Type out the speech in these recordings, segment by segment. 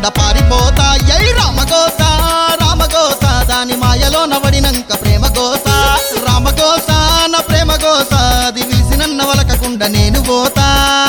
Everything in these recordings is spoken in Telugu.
వలకకుండా పారిపోతా ఎయ్ రామగోస రామగోస దాని మాయలో నవడినంక ప్రేమ గోస రామగోస నా ప్రేమ గోస అది విలిసి నన్న వలకకుండా నేను పోతా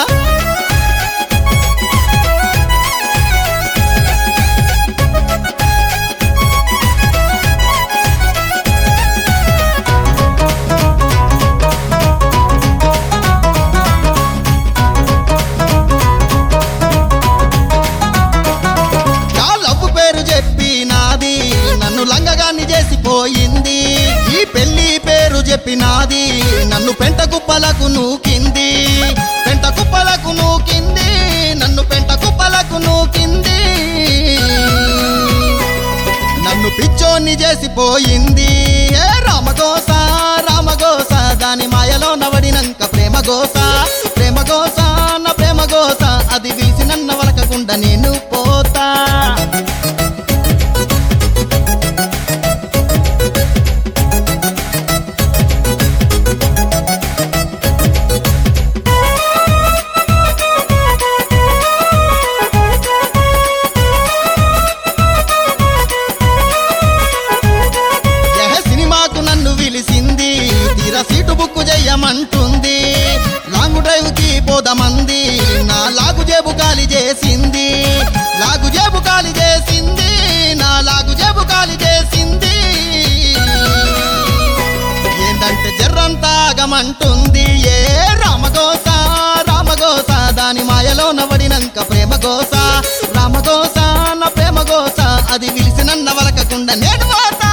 నా లవ్వు పేరు చెప్పి నాది నన్ను లంగగాన్ని చేసిపోయింది ఈ పెళ్లి పేరు చెప్పి నాది నన్ను పెంట కుప్పలకు నూకింది పెంట కుప్పలకు నూకింది నన్ను పెంట కుప్పలకు నూకింది నన్ను పిచ్చోన్ని చేసిపోయింది ఏ రామగోస రామగోస దాని మాయలో నవడినంక ప్రేమ గోస ప్రేమ గోస నా ప్రేమ గోస అది వీసి నన్న వలకకుండా నేను పోతా ఎహ సినిమాకు నన్ను పిలిచింది తీరా సీటు బుక్కు చెయ్యమంటుంది లాంగ్ డ్రైవ్ కి పోదామంది నా లాగు జేబు ఖాళీ చేసింది లాగు జేబు ఖాళీ చేసింది నా లాగు జేబు ఖాళీ చేసింది ఏంటంటే జర్రంతా ఆగమంటుంది ఏ రామగోస రామగోస దాని మాయలో నవడినంక ప్రేమ గోస రామగోస నా ప్రేమ గోస అది విలిసి నన్న వలకకుండా నేను పోతా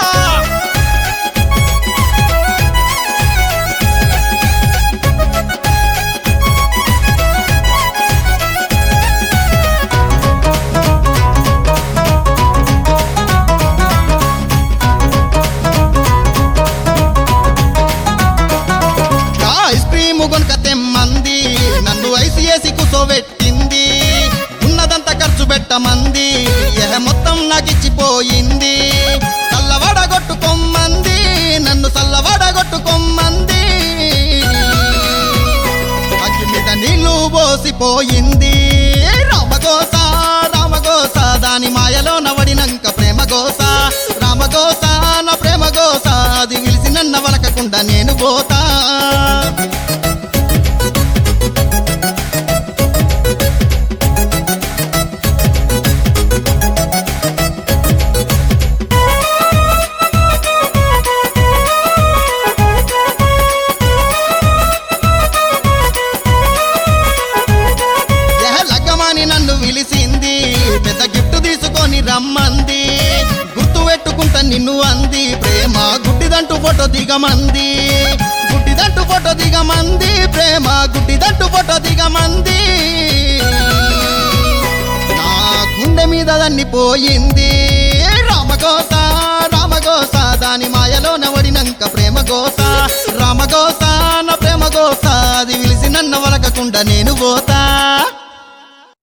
నా ఐస్ క్రీమ్ కొనుక తెమ్మంది నన్ను ఐసిఏసి కుసోబెట్టింది ఉన్నదంతా ఖర్చు పెట్టమంది ఎహ మొత్తం నాకిచ్చిపోయింది చల్లవడగొట్టుకొమ్మంది నన్ను చల్లవడగొట్టుకొమ్మంది అగ్గి మీద నీళ్లు పోసిపోయింది రామగోస రామగోస దాని మాయలో నవడినంక ప్రేమ గోస రామగోస నా ప్రేమ గోస అది విలిసి నన్న వలకకుండా నేను పోతా ఎహ లగ్గమని నన్ను పిలిచింది పెద్ద గిఫ్ట్ తీసుకొని రమ్మంది గుర్తు పెట్టుకుంటా నిన్ను అంది ప్రేమ గుడ్డిదంటూ ఫోటో దిగమంది గుడ్డిదంటూ ఫోటో దిగమంది ప్రేమ గుడ్డిదంటూ ఫోటో దిగమంది నా గుండె మీద దాన్ని పోయింది రామగోస రామగోస దాని మాయలో నవడినంక ప్రేమ గోస రామగోస నా ప్రేమ గోస అది విలిసి నన్న వలకకుండా నేను పోతా